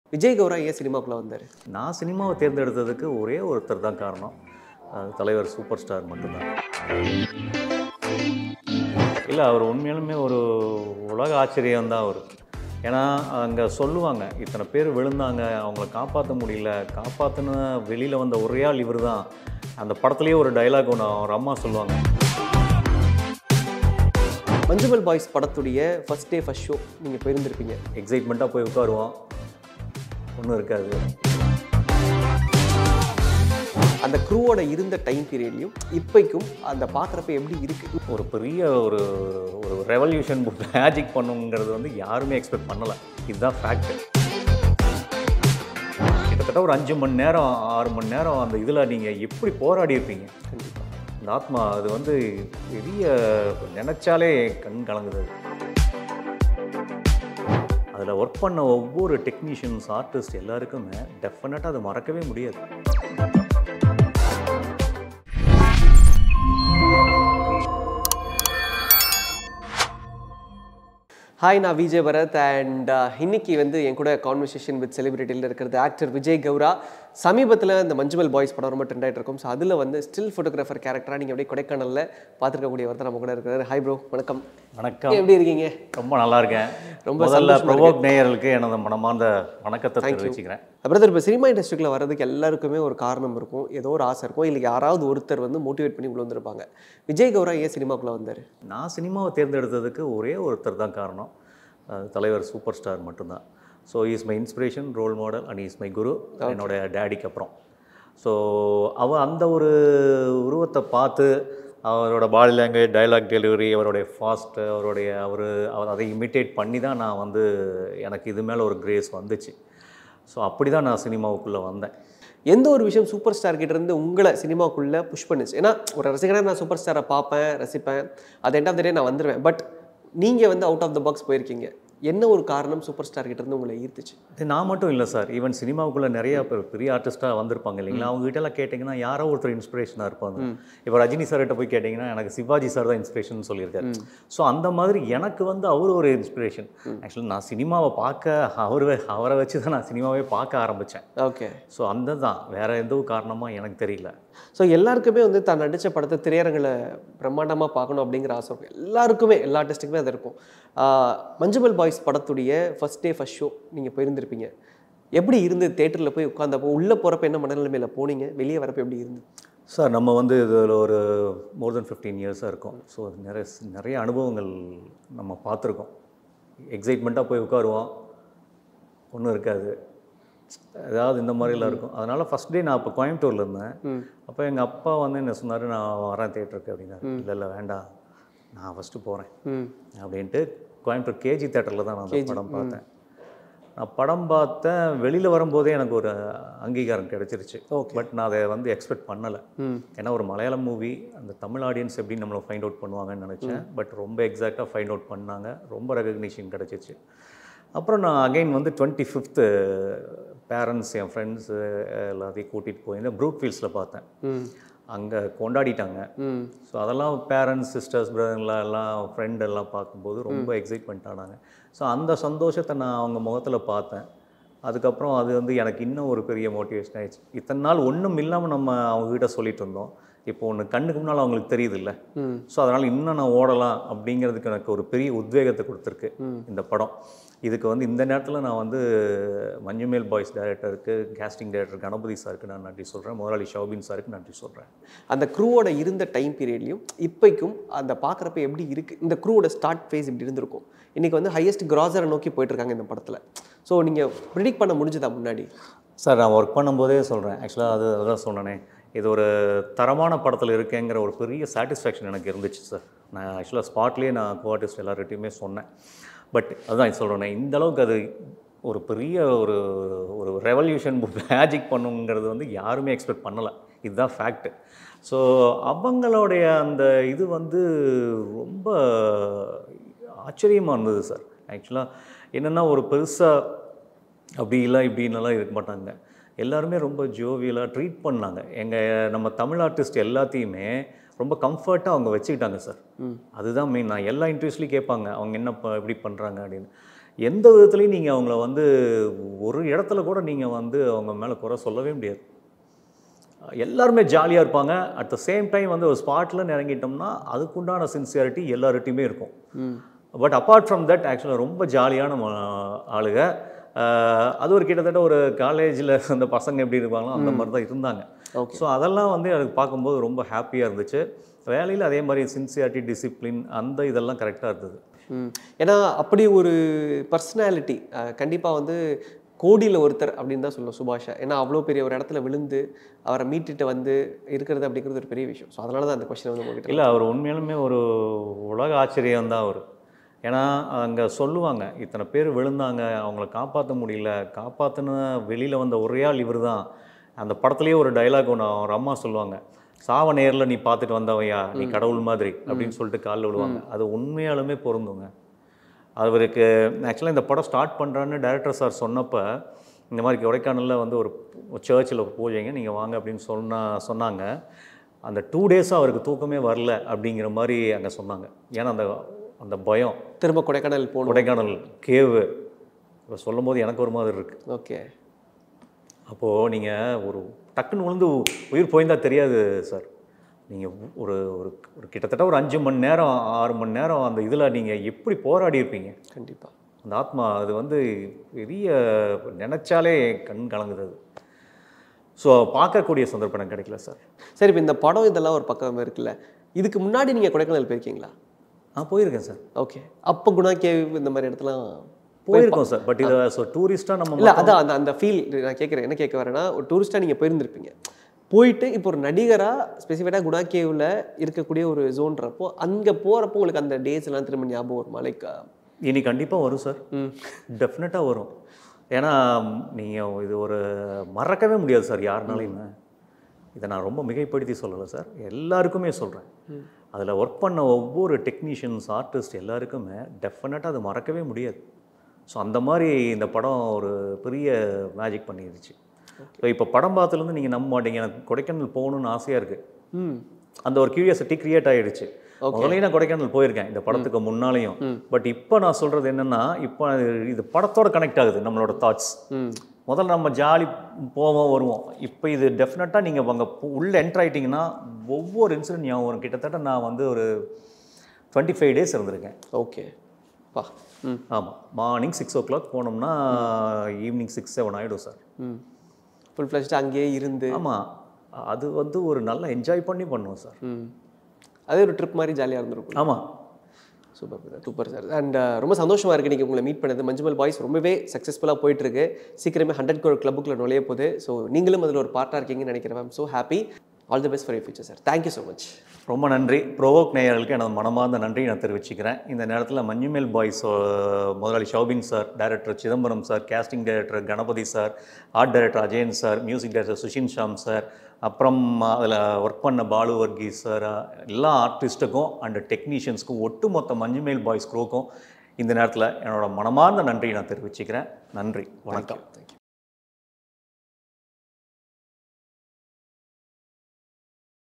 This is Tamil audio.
விஜய் கௌரா ஏன் சினிமாக்குள்ளே வந்தார் நான் சினிமாவை தேர்ந்தெடுத்ததுக்கு ஒரே ஒருத்தர் தான் காரணம் அது தலைவர் சூப்பர் ஸ்டார் மட்டும்தான் இல்லை அவர் உண்மையாலுமே ஒரு உலக ஆச்சரியம் தான் அவர் ஏன்னா அங்கே சொல்லுவாங்க இத்தனை பேர் விழுந்தாங்க அவங்கள காப்பாற்ற முடியல காப்பாற்றின வெளியில் வந்த ஒரே ஆள் இவர் தான் அந்த படத்துலேயே ஒரு டைலாக் ஒன்று அவர் அம்மா சொல்லுவாங்க மஞ்சுமல் பாய்ஸ் படத்துடைய ஃபர்ஸ்ட் டே ஃபர்ஸ்ட் ஷோ நீங்கள் போயிருந்திருப்பீங்க எக்ஸைட்மெண்ட்டாக போய் உட்காருவோம் ஒன்றும் இருக்காது அந்த க்ரூவோட இருந்த டைம் பீரியட்லையும் இப்போக்கும் அந்த பார்க்குறப்ப எப்படி இருக்குது ஒரு பெரிய ஒரு ஒரு ரெவல்யூஷன் மேஜிக் பண்ணுங்கிறது வந்து யாருமே எக்ஸ்பெக்ட் பண்ணலை இதுதான் ஃபேக்ட் கிட்டத்தட்ட ஒரு அஞ்சு மணி நேரம் ஆறு மணி நேரம் அந்த இதில் நீங்கள் எப்படி போராடி இருப்பீங்க கண்டிப்பாக இந்த ஆத்மா அது வந்து பெரிய நினச்சாலே கண் கலங்குது அதில் ஒர்க் பண்ண ஒவ்வொரு டெக்னீஷியன்ஸ் ஆர்டிஸ்ட் எல்லாருக்குமே டெஃபினட்டாக அதை மறக்கவே முடியாது ஹாய் நான் விஜய் பரத் அண்ட் இன்னைக்கு வந்து என் கூட கான்வர்சேஷன் வித் செலிபிரிட்டியில் இருக்கிறது ஆக்டர் விஜய் கௌரா சமீபத்தில் இந்த மஞ்சுமல் பாய்ஸ் படம் ரொம்ப ட்ரெண்ட் ஆகிட்டு இருக்கும் ஸோ அதில் வந்து ஸ்டில் ஃபோட்டோகிராஃபர் கேரக்டராக நீங்கள் அப்படியே கொடைக்கானலில் பார்த்துருக்கக்கூடியவர் தான் நம்ம கூட இருக்கிறார் ஹாய் ப்ரோ வணக்கம் வணக்கம் எப்படி இருக்கீங்க ரொம்ப நல்லா இருக்கேன் ரொம்ப முதல்ல சந்தோஷமா ப்ரொவோக் நேயர்களுக்கு எனது மனமார்ந்த வணக்கத்தை தெரிவிச்சுக்கிறேன் பிரதர் இப்போ சினிமா இண்டஸ்ட்ரிக்குள்ள வர்றதுக்கு எல்லாருக்குமே ஒரு காரணம் இருக்கும் ஏதோ ஒரு ஆசை இருக்கும் இல்லை யாராவது ஒருத்தர் வந்து மோட்டிவேட் பண்ணி உள்ள வந்திருப்பாங்க விஜய் கௌரா ஏன் சினிமாக்குள்ளே வந்தார் நான் சினிமாவை தேர்ந்தெடுத்ததுக்கு ஒரே ஒருத்தர் தான் காரணம் அது தலைவர் சூப்பர் ஸ்டார் மட்டும்தான் so is my inspiration role model and is my guru என்னோட டேடிக்கு அப்புறம் ஸோ அவ அந்த ஒரு உருவத்தை பார்த்து அவரோட பாடி லாங்குவேஜ் டைலாக் டெலிவரி அவருடைய ஃபாஸ்ட்டு அவருடைய அவர் அவர் அதை இமிட்டேட் பண்ணி தான் நான் வந்து எனக்கு இது மேலே ஒரு கிரேஸ் வந்துச்சு ஸோ அப்படி தான் நான் சினிமாவுக்குள்ளே வந்தேன் எந்த ஒரு விஷயம் சூப்பர் ஸ்டார் கிட்ட இருந்து உங்களை சினிமாக்குள்ளே புஷ் பண்ணுச்சு ஏன்னா ஒரு ரசிகனாக நான் சூப்பர் ஸ்டாரை பார்ப்பேன் ரசிப்பேன் அது எண்ட் ஆஃப் த டே நான் வந்துடுவேன் பட் நீங்கள் வந்து அவுட் ஆஃப் த பாக்ஸ் போயிருக்கீங்க என்ன ஒரு காரணம் சூப்பர் ஸ்டார் கிட்ட இருந்து உங்களை ஈர்த்துச்சு இது நான் மட்டும் இல்லை சார் ஈவன் சினிமாவுக்குள்ளே நிறைய பேர் பெரிய ஆர்டிஸ்ட்டாக வந்திருப்பாங்க இல்லைங்களா அவங்க கிட்ட எல்லாம் கேட்டிங்கன்னா யாரோ ஒருத்தர் இன்ஸ்பிரேஷனாக இருப்பாங்க இப்போ ரஜினி சார்கிட்ட போய் கேட்டிங்கன்னா எனக்கு சிவாஜி சார் தான் இன்ஸ்பிரேஷன் சொல்லியிருக்காரு ஸோ அந்த மாதிரி எனக்கு வந்து அவர் ஒரு இன்ஸ்பிரேஷன் ஆக்சுவலி நான் சினிமாவை பார்க்க அவர் அவரை வச்சு தான் நான் சினிமாவே பார்க்க ஆரம்பித்தேன் ஓகே ஸோ அந்த தான் வேறு எந்த காரணமாக எனக்கு தெரியல ஸோ எல்லாருக்குமே வந்து தான் நடித்த படத்தை திரையரங்கில் பிரம்மாண்டமாக பார்க்கணும் அப்படிங்கிற ஆசை இருக்கும் எல்லாருக்குமே எல்லா ஆர்டிஸ்ட்டுக்குமே அது இருக்கும் ஆஹ் மஞ்சுமல் பாய்ஸ் படத்துடைய ஃபர்ஸ்ட் டே ஃபர்ஸ்ட் ஷோ நீங்கள் போயிருந்திருப்பீங்க எப்படி இருந்து தேட்டரில் போய் உட்காந்தப்போ உள்ளே போகிறப்ப என்ன மனநிலைமையில் போனீங்க வெளியே வரப்போ எப்படி இருந்து சார் நம்ம வந்து இதில் ஒரு மோர் தென் ஃபிஃப்டீன் இயர்ஸாக இருக்கும் ஸோ நிறைய நிறைய அனுபவங்கள் நம்ம பார்த்துருக்கோம் எக்ஸைட்மெண்ட்டாக போய் உட்காருவோம் ஒன்றும் இருக்காது ஏதாவது இந்த மாதிரிலாம் இருக்கும் அதனால் ஃபஸ்ட் டே நான் அப்போ கோயம்புத்தூரில் இருந்தேன் ம். அப்போ எங்கள் அப்பா வந்து என்ன சொன்னார் நான் வரேன் தேட்டருக்கு அப்படின்னாரு இல்லை இல்லை வேண்டாம் நான் ஃபஸ்ட்டு போகிறேன் ம் அப்படின்ட்டு கோயம்புத்தூர் கேஜி தேட்டரில் தான் நான் அந்த படம் பார்த்தேன் நான் படம் பார்த்தேன் வெளியில் வரும்போதே எனக்கு ஒரு அங்கீகாரம் கிடைச்சிருச்சு பட் நான் அதை வந்து எக்ஸ்பெக்ட் பண்ணலை ம் ஏன்னா ஒரு மலையாளம் மூவி அந்த தமிழ் ஆடியன்ஸ் எப்படி நம்மளை ஃபைண்ட் அவுட் பண்ணுவாங்கன்னு நினச்சேன் பட் ரொம்ப எக்ஸாக்டாக ஃபைண்ட் அவுட் பண்ணாங்க ரொம்ப ரெகக்னிஷன் கிடச்சிச்சு அப்புறம் நான் அகைன் வந்து டுவெண்ட்டி ஃபிஃப்த்து பேரண்ட்ஸ் என் ஃப்ரெண்ட்ஸு எல்லாத்தையும் கூட்டிகிட்டு போயிருந்தேன் ப்ரூக் ஃபீல்ஸில் பார்த்தேன் ம் அங்கே கொண்டாடிட்டாங்க ம் ஸோ அதெல்லாம் பேரண்ட்ஸ் சிஸ்டர்ஸ் பிரதர்லாம் எல்லாம் ஃப்ரெண்ட் எல்லாம் பார்க்கும்போது ரொம்ப எக்ஸைட்மெண்ட் ஆனாங்க ஸோ அந்த சந்தோஷத்தை நான் அவங்க முகத்தில் பார்த்தேன் அதுக்கப்புறம் அது வந்து எனக்கு இன்னும் ஒரு பெரிய மோட்டிவேஷன் ஆயிடுச்சு இத்தனை நாள் ஒன்றும் இல்லாமல் நம்ம அவங்ககிட்ட சொல்லிட்டு இருந்தோம் இப்போ ஒன்று கண்ணுக்கு முன்னால் அவங்களுக்கு தெரியுது இல்லை ம் ஸோ அதனால் இன்னும் நான் ஓடலாம் அப்படிங்கிறதுக்கு எனக்கு ஒரு பெரிய உத்வேகத்தை கொடுத்துருக்கு இந்த படம் இதுக்கு வந்து இந்த நேரத்தில் நான் வந்து மஞ்சுமேல் பாய்ஸ் டைரக்டருக்கு கேஸ்டிங் டைரக்டர் கணபதி சாருக்கு நான் நன்றி சொல்கிறேன் முதலாளி ஷௌபின் சாருக்கு நன்றி சொல்கிறேன் அந்த க்ரூவோட இருந்த டைம் பீரியட்லையும் இப்போக்கும் அந்த பார்க்குறப்ப எப்படி இருக்குது இந்த க்ரூவோட ஸ்டார்ட் ஃபேஸ் இப்படி இருந்திருக்கும் இன்றைக்கி வந்து ஹையஸ்ட் கிராசரை நோக்கி போயிட்டுருக்காங்க இந்த படத்தில் ஸோ நீங்கள் ப்ரிடிக் பண்ண முடிஞ்சுதா முன்னாடி சார் நான் ஒர்க் பண்ணும்போதே சொல்கிறேன் ஆக்சுவலாக அது அதான் சொன்னனே இது ஒரு தரமான படத்தில் இருக்கேங்கிற ஒரு பெரிய சாட்டிஸ்ஃபேக்ஷன் எனக்கு இருந்துச்சு சார் நான் ஆக்சுவலாக ஸ்பாட்லேயே நான் கோஆர்டிஸ்ட் எல்லார்கிட்டையுமே சொன்னேன் பட் அதுதான் சொல்கிறேன் இந்த அளவுக்கு அது ஒரு பெரிய ஒரு ஒரு ரெவல்யூஷன் மேஜிக் பண்ணுங்கிறது வந்து யாருமே எக்ஸ்பெக்ட் பண்ணலை இதுதான் ஃபேக்ட்டு ஸோ அவங்களுடைய அந்த இது வந்து ரொம்ப ஆச்சரியமாக இருந்தது சார் ஆக்சுவலாக என்னென்னா ஒரு பெருசாக அப்படி இல்லை இப்படின்னெல்லாம் இருக்க மாட்டாங்க எல்லாருமே ரொம்ப ஜோவியலாக ட்ரீட் பண்ணாங்க எங்கள் நம்ம தமிழ் ஆர்டிஸ்ட் எல்லாத்தையுமே ரொம்ப கம்ஃபர்ட்டாக அவங்க வச்சுக்கிட்டாங்க சார் அதுதான் மெயின் நான் எல்லா இன்ட்ரெஸ்ட்லேயும் கேட்பாங்க அவங்க என்ன ப- எப்படி பண்ணுறாங்க அப்படின்னு எந்த விதத்துலையும் நீங்கள் அவங்கள வந்து ஒரு இடத்துல கூட நீங்கள் வந்து அவங்க மேலே குறை சொல்லவே முடியாது எல்லாருமே ஜாலியாக இருப்பாங்க அட் த சேம் டைம் வந்து ஒரு ஸ்பாட்டில் இறங்கிட்டோம்னா அதுக்குண்டான சின்சியாரிட்டி எல்லார்கிட்டையுமே இருக்கும் ம் பட் அப்பார்ட் ஃப்ரம் தட் ஆக்சுவலாக ரொம்ப ஜாலியான ம- ஆளுங்க அஹ் அது ஒரு கிட்டத்தட்ட ஒரு காலேஜில் அந்த பசங்க எப்படி இருப்பாங்களோ அந்த மாதிரி தான் இருந்தாங்க ஓகே ஸோ அதெல்லாம் வந்து எனக்கு பார்க்கும்போது ரொம்ப ஹாப்பியாக இருந்துச்சு வேலையில் அதே மாதிரி சின்சியாரிட்டி டிசிப்ளின் அந்த இதெல்லாம் கரெக்டாக இருந்தது ம் ஏன்னா அப்படி ஒரு பர்சனாலிட்டி கண்டிப்பாக வந்து கோடியில் ஒருத்தர் அப்படின்னு தான் சொல்லுவோம் சுபாஷா ஏன்னா அவ்வளோ பெரிய ஒரு இடத்துல விழுந்து அவரை மீட்டுட்டு வந்து இருக்கிறது அப்படிங்கிறது ஒரு பெரிய விஷயம் ஸோ அதனால தான் அந்த கொஸ்டின் வந்து உங்ககிட்ட இல்லை அவர் உண்மையாலுமே ஒரு உலக ஆச்சரியம் தான் அவர் ஏன்னா அங்கே சொல்லுவாங்க இத்தனை பேர் விழுந்தாங்க அவங்கள காப்பாற்ற முடியல காப்பாற்றின வெளியில் வந்த ஒரே ஆள் இவர் தான் அந்த படத்துலேயே ஒரு டைலாக் ஒன்று அவர் அம்மா சொல்லுவாங்க சாவ நேரில் நீ பார்த்துட்டு வந்தவையா நீ கடவுள் மாதிரி அப்படின்னு சொல்லிட்டு காலில் விழுவாங்க அது உண்மையாலுமே பொருந்துங்க அவருக்கு ஆக்சுவலாக இந்த படம் ஸ்டார்ட் பண்ணுறான்னு டைரக்டர் சார் சொன்னப்போ இந்த மாதிரி கொடைக்கானலில் வந்து ஒரு சர்ச்சில் ஒரு பூஜைங்க நீங்கள் வாங்க அப்படின்னு சொன்னா சொன்னாங்க அந்த டூ டேஸாக அவருக்கு தூக்கமே வரல அப்படிங்கிற மாதிரி அங்கே சொன்னாங்க ஏன்னா அந்த அந்த பயம் திரும்ப கொடைக்கானல் போகணும் கொடைக்கானல் கேவு இப்போ சொல்லும் போது எனக்கு ஒரு மாதிரி இருக்குது ஓகே அப்போது நீங்கள் ஒரு டக்குன்னு விழுந்து உயிர் போயிருந்தா தெரியாது சார் நீங்கள் ஒரு ஒரு ஒரு கிட்டத்தட்ட ஒரு அஞ்சு மணி நேரம் ஆறு மணி நேரம் அந்த இதில் நீங்கள் எப்படி போராடி இருப்பீங்க கண்டிப்பாக அந்த ஆத்மா அது வந்து பெரிய நினச்சாலே கண் கலங்குது அது ஸோ பார்க்கக்கூடிய சந்தர்ப்பம் எனக்கு கிடைக்கல சார் சரி இப்போ இந்த படம் இதெல்லாம் ஒரு பக்கம் இருக்குல்ல இதுக்கு முன்னாடி நீங்கள் கொடைக்கானல் போயிருக்கீங்களா நான் போயிருக்கேன் சார் ஓகே அப்போ குணா கேவ் இந்த மாதிரி இடத்துலாம் போயிருக்கோம் சார் பட் இதை ஸோ டூரிஸ்ட்டாக நம்ம இல்லை அதான் அந்த அந்த ஃபீல் நான் கேட்குறேன் என்ன கேட்க வரேன்னா ஒரு டூரிஸ்ட்டாக நீங்கள் போயிருந்திருப்பீங்க போயிட்டு இப்போ ஒரு நடிகராக ஸ்பெசிஃபிக்காக குணா கேவில் இருக்கக்கூடிய ஒரு ஜோன்றப்போ அங்கே போகிறப்போ உங்களுக்கு அந்த டேஸ் எல்லாம் திரும்ப ஞாபகம் வருமா லைக் இனி கண்டிப்பாக வரும் சார் ம் டெஃபினட்டாக வரும் ஏன்னா நீங்கள் இது ஒரு மறக்கவே முடியாது சார் யாருனாலையுமே இதை நான் ரொம்ப மிகைப்படுத்தி சொல்லலை சார் எல்லாருக்குமே சொல்கிறேன் அதில் ஒர்க் பண்ண ஒவ்வொரு டெக்னீஷியன்ஸ் ஆர்டிஸ்ட் எல்லாருக்குமே டெஃபினட்டாக அது மறக்கவே முடியாது ஸோ அந்த மாதிரி இந்த படம் ஒரு பெரிய மேஜிக் பண்ணிருச்சு ஸோ இப்போ படம் பார்த்துலேருந்து நீங்கள் நம்ப மாட்டீங்க எனக்கு கொடைக்கானல் போகணுன்னு ஆசையாக இருக்குது ம் அந்த ஒரு கியூரியாசிட்டி கிரியேட் ஆயிடுச்சு முதல்ல நான் கொடைக்கானல் போயிருக்கேன் இந்த படத்துக்கு முன்னாலேயும் பட் இப்போ நான் சொல்றது என்னன்னா இப்போ இது படத்தோட கனெக்ட் ஆகுது நம்மளோட தாட்ஸ் ம் முதல்ல நம்ம ஜாலி போவோம் வருவோம் இப்போ இது டெஃபினட்டாக நீங்கள் அங்கே உள்ளே என்ட்ரு ஆயிட்டீங்கன்னா ஒவ்வொரு இன்சிடென்ட் ஞாபகம் வரும் கிட்டத்தட்ட நான் வந்து ஒரு டுவெண்ட்டி ஃபைவ் டேஸ் இருந்திருக்கேன் ஓகே பா ம் ஆமாம் மார்னிங் சிக்ஸ் ஓ கிளாக் போனோம்னா ஈவினிங் சிக்ஸ் செவன் ஆகிடும் சார் ம் ஃபுல் ஃப்ளஷ்டாக அங்கேயே இருந்து ஆமாம் அது வந்து ஒரு நல்ல என்ஜாய் பண்ணி பண்ணுவோம் சார் ம் அதே ஒரு ட்ரிப் மாதிரி ஜாலியாக இருந்திருக்கும் ஆமாம் சூப்பர் சூப்பர் சார் அண்ட் ரொம்ப சந்தோஷமாக இருக்குது நீங்கள் உங்களை மீட் பண்ணது மஞ்சுமல் பாய்ஸ் ரொம்பவே சக்ஸஸ்ஃபுல்லாக போயிட்டுருக்கு சீக்கிரமே ஹண்ட்ரட் கோர் கிளப்புக்குள்ள நுழைய போகுது ஸோ நீங்களும் அதில் ஒரு பார்ட்டாக இருக்கீங்கன்னு நினைக்கிறேன் ma'am so happy all the best for you future sir thank you so much ரொம்ப நன்றி ப்ரோவோக் நேயர்களுக்கு எனது மனமார்ந்த நன்றி நான் தெரிவிச்சுக்கிறேன் இந்த நேரத்தில் மஞ்சுமேல் பாய்ஸ் அஹ், முதலாளி Soubin sir director Chidambaram sir casting director Ganapathi sir art director Ajayan sir music director Sushin Shyam sir அப்புறம் அதில் ஒர்க் பண்ண பாலு வர்கீஸ் சார் எல்லா ஆர்டிஸ்ட்டுக்கும் அண்ட் டெக்னீஷியன்ஸ்க்கும் ஒட்டுமொத்த மஞ்சுமேல் பாய்ஸ் குரூக்கும் இந்த நேரத்தில் என்னோட மனமார்ந்த நன்றி நான் தெரிவிச்சுக்கிறேன் நன்றி வணக்கம்